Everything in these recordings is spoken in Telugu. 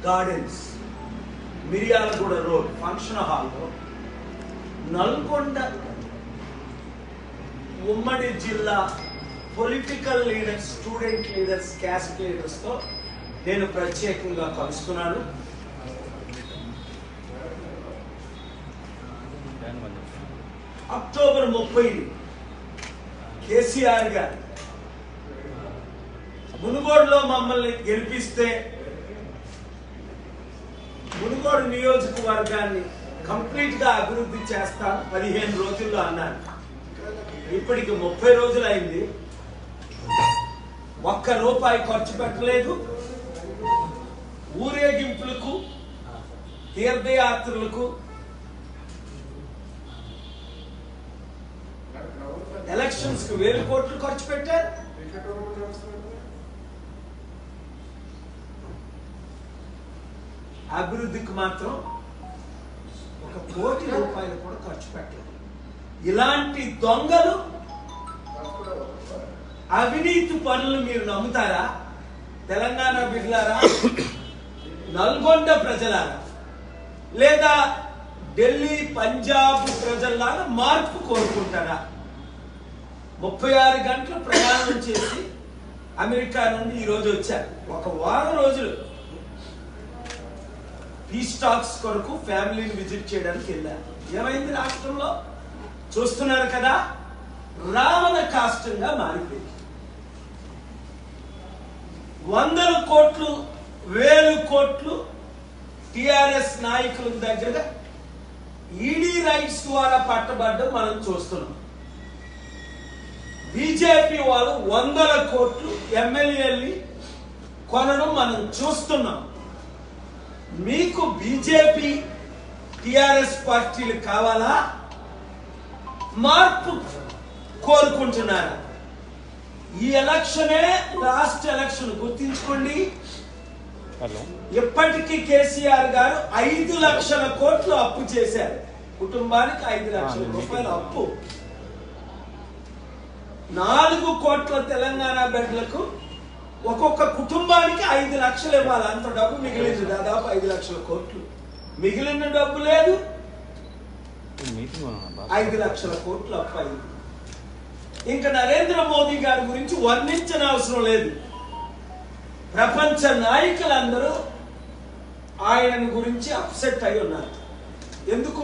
గార్డెన్స్ మిరియాలగూడ రోడ్ ఫంక్షన్ హాల్లో నల్గొండ ఉమ్మడి జిల్లా political leaders student leaders caste లీడర్స్తో నేను ప్రత్యేకంగా కలుసుకున్నాను అక్టోబర్ ముప్పై కేసీఆర్ గారు మునుగోడులో మమ్మల్ని గెలిపిస్తే మునుగోడు నియోజకవర్గాన్ని కంప్లీట్ గా అభివృద్ధి చేస్తాను పదిహేను రోజుల్లో అన్నారు ఇప్పటికి ముప్పై రోజులు అయింది ఒక్క రూపాయి ఖర్చు పెట్టలేదు ఊరేగింపులకు తీర్థయాత్రలకు ఎలక్షన్స్ కు వేల కోట్లు ఖర్చు పెట్టారు అభివృద్ధికి మాత్రం ఒక కోటి రూపాయలు కూడా ఖర్చు పెట్టలేదు ఇలాంటి దొంగలు అవినీతి పనులు మీరు నమ్ముతారా తెలంగాణ బిడ్డలారా నల్గొండ ప్రజలారా లేదా ఢిల్లీ పంజాబ్ ప్రజల్లాగా మార్పు కోరుకుంటారా ముప్పై ఆరు గంటలు ప్రయాణం చేసి అమెరికా నుండి ఈ రోజు వచ్చారు ఒక వారం రోజులు పీస్ టాక్స్ కొరకు ఫ్యామిలీని విజిట్ చేయడానికి వెళ్ళారు ఏమైంది రాష్ట్రంలో చూస్తున్నారు కదా రావణ కాష్టంగా మారిపోయింది వందల కోట్లు వేలు కోట్లు టిఆర్ఎస్ నాయకుల దగ్గర ఈడీ రైట్స్ ద్వారా పట్టబడ్డం మనం చూస్తున్నాం బీజేపీ వాళ్ళు వందల కోట్లు ఎమ్మెల్యేల్ని కొనడం మనం చూస్తున్నాం మీకు బీజేపీ టిఆర్ఎస్ పార్టీలు కావాలా మార్పు కోరుకుంటున్నారా ఈ ఎలక్షనే లాస్ట్ ఎలక్షన్ గుర్తించుకోండి హలో ఇప్పటికీ కేసీఆర్ గారు ఐదు లక్షల కోట్లు అప్పు చేశారు కుటుంబానికి ఐదు లక్షల రూపాయల అప్పు నాలుగు కోట్ల తెలంగాణ బిడ్డలకు ఒక్కొక్క కుటుంబానికి ఐదు లక్షలు ఇవ్వాలి అంత డబ్బు మిగిలింది దాదాపు ఐదు లక్షల కోట్లు మిగిలిన డబ్బు లేదు మీటింగ్ ఉన్నా ఐదు లక్షల కోట్లు అప్పు అయింది ఇంకా నరేంద్ర మోదీ గారి గురించి వర్ణించిన అవసరం లేదు ప్రపంచ నాయకులందరూ ఆయన గురించి అప్సెట్ అయి ఉన్నారు ఎందుకు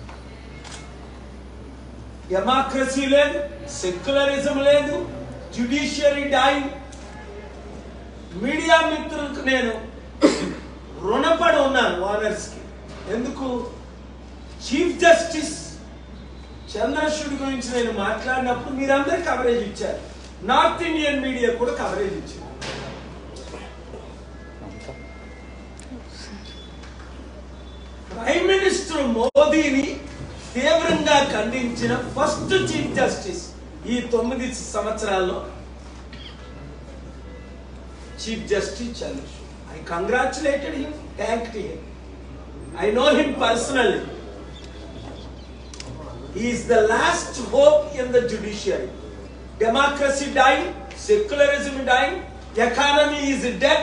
డెమోక్రసీ లేదు సెక్యులరిజం లేదు జ్యుడిషియరీ డైన్ మీడియా మిత్రులకు నేను రుణపడి ఉన్నాను ఓనర్స్ కి ఎందుకు చీఫ్ జస్టిస్ చంద్రశూడ్ గురించి నేను మాట్లాడినప్పుడు మీరందరూ కవరేజ్ ఇచ్చారు నార్త్ ఇండియన్ మీడియా కూడా కవరేజ్ ఇచ్చారు ప్రైమ్ మినిస్టర్ మోదీని తీవ్రంగా ఖండించిన ఫస్ట్ చీఫ్ జస్టిస్ ఈ తొమ్మిది సంవత్సరాల్లో chief justice Chandrachud I congratulated him thank him I know him personally He is the last hope in the judiciary. Democracy dying, secularism dying, economy is dead.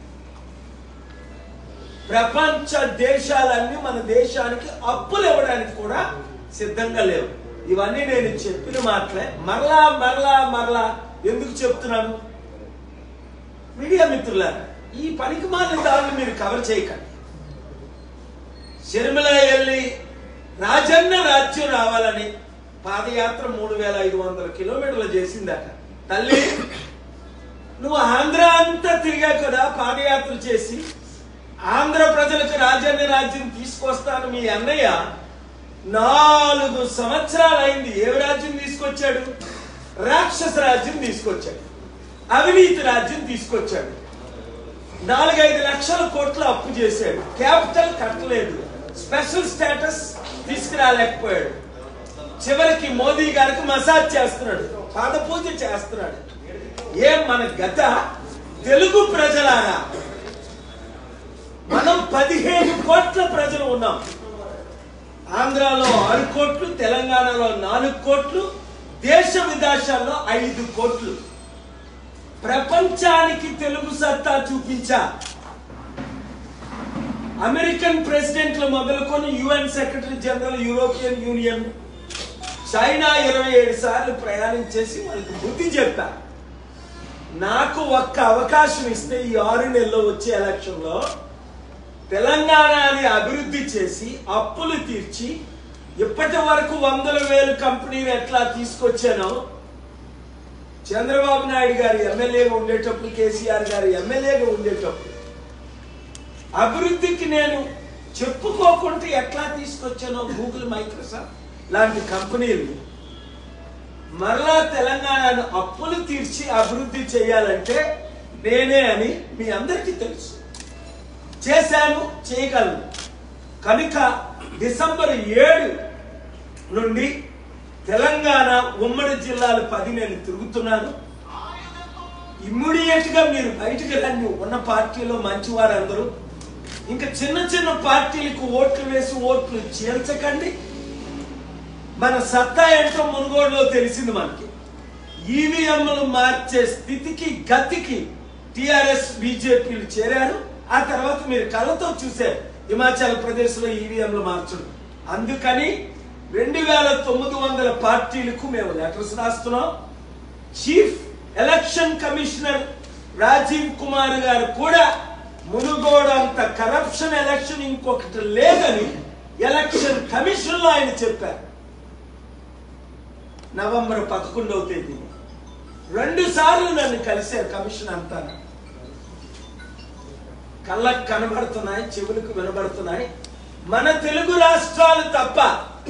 ప్రపంచ దేశాలన్నీ మన దేశానికి అప్పులు ఇవ్వడానికి కూడా సిద్ధంగా లేవు ఇవన్నీ నేను చెప్పిన మాటలే మరలా మరలా మరలా ఎందుకు చెప్తున్నాను మీడియా మిత్రులారా ఈ పనికి మాలిన దారులు మీరు కవర్ చేయకండి షర్మిల వెళ్ళి రాజన్న రాజ్యం రావాలని పాదయాత్ర మూడు వేల ఐదు వందల కిలోమీటర్లు చేసిందట తల్లి నువ్వు ఆంధ్ర అంతా తిరిగా కదా పాదయాత్ర చేసి ఆంధ్ర ప్రజలకు రాజన్న రాజ్యం తీసుకొస్తాను మీ అన్నయ్య నాలుగు సంవత్సరాలు అయింది ఏ రాజ్యం తీసుకొచ్చాడు రాక్షస రాజ్యం తీసుకొచ్చాడు అవినీతి రాజ్యం తీసుకొచ్చాడు నాలుగైదు లక్షల కోట్ల అప్పు చేశాడు క్యాపిటల్ కట్టలేదు స్పెషల్ స్టేటస్ తీసుకురాలేకపోయాడు చివరికి మోదీ గారికి మసాజ్ చేస్తున్నాడు పాద పూజ చేస్తున్నాడు ఏం మన గత తెలుగు ప్రజలారా మనం పదిహేను కోట్ల ప్రజలు ఉన్నాం ఆంధ్రాలో ఆరు కోట్లు తెలంగాణలో నాలుగు కోట్లు దేశ విదేశాల్లో ఐదు కోట్లు ప్రపంచానికి తెలుగు సత్తా చూపించా అమెరికన్ ప్రెసిడెంట్లు మొదలుకొని UN secretary general European union China ఇరవై ఏడు సార్లు ప్రయాణం చేసి వాళ్ళకి బుద్ధి చెప్పా నాకు ఒక్క అవకాశం ఇస్తే ఈ ఆరు నెలల్లో వచ్చే ఎలక్షన్లో తెలంగాణని అభివృద్ధి చేసి అప్పులు తీర్చి ఇప్పటి వరకు వందల వేలు కంపెనీలు ఎట్లా తీసుకొచ్చానో చంద్రబాబు నాయుడు గారు ఎమ్మెల్యేగా ఉండేటప్పుడు కేసీఆర్ గారు ఎమ్మెల్యేగా ఉండేటప్పుడు అభివృద్ధికి నేను చెప్పుకోకుండా ఎట్లా తీసుకొచ్చానో గూగుల్ మైక్రోసాఫ్ట్ లాంటి కంపెనీలు మరలా తెలంగాణను అప్పులు తీర్చి అభివృద్ధి చేయాలంటే నేనే అని మీ అందరికీ తెలుసు చేశాను చేయగలను కనుక డిసెంబర్ ఏడు నుండి తెలంగాణ ఉమ్మడి జిల్లాలు పది నేను తిరుగుతున్నాను ఇమ్మీడియట్ గా మీరు బయటకు రండి ఉన్న పార్టీలో మంచి వారందరూ ఇంకా చిన్న చిన్న పార్టీలకు ఓట్లు వేసి ఓట్లు చీల్చకండి మన సత్తా ఏంటో మునుగోడులో తెలిసింది మనకి ఈవీఎంలు మార్చే స్థితికి గతికి టిఆర్ఎస్ బీజేపీలు చేరారు ఆ తర్వాత మీరు కళ్ళతో చూశారు హిమాచల్ ప్రదేశ్ లో ఈవీఎంలు మార్చడం అందుకని రెండు వేల తొమ్మిది వందల పార్టీలకు మేము లెటర్స్ రాస్తున్నాం chief election commissioner Rajiv Kumar garu కూడా మునుగోడు అంత కరప్షన్ ఎలక్షన్ ఇంకొకటి లేదని ఎలక్షన్ కమిషన్ లో ఆయన చెప్పారు నవంబర్ పదకొండవ తేదీ రెండు సార్లు నన్ను కలిశారు కమిషన్ అంతా కళ్ళకు కనబడుతున్నాయి చెవులకు వినబడుతున్నాయి మన తెలుగు రాష్ట్రాలు తప్ప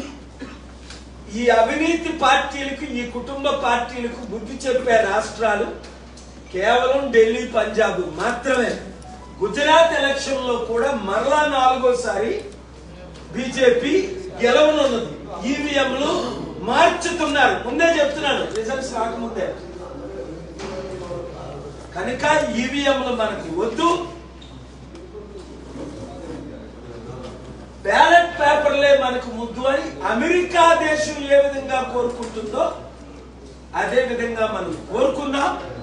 ఈ అవినీతి పార్టీలకు ఈ కుటుంబ పార్టీలకు బుద్ధి చెప్పే రాష్ట్రాలు కేవలం ఢిల్లీ పంజాబ్ మాత్రమే గుజరాత్ ఎలక్షన్ లో కూడా మరలా నాలుగోసారి బీజేపీ గెలవనున్నది ఈవీఎంలు మార్చుతున్నారు ముందే చెప్తున్నాను రిజల్ట్స్ రాకముందే కనుక ఈవీఎంలు మనకి వద్దు బ్యాలెట్ పేపర్లే మనకు ముద్దు అని అమెరికా దేశం ఏ విధంగా కోరుకుంటుందో అదే విధంగా మనం కోరుకుందాం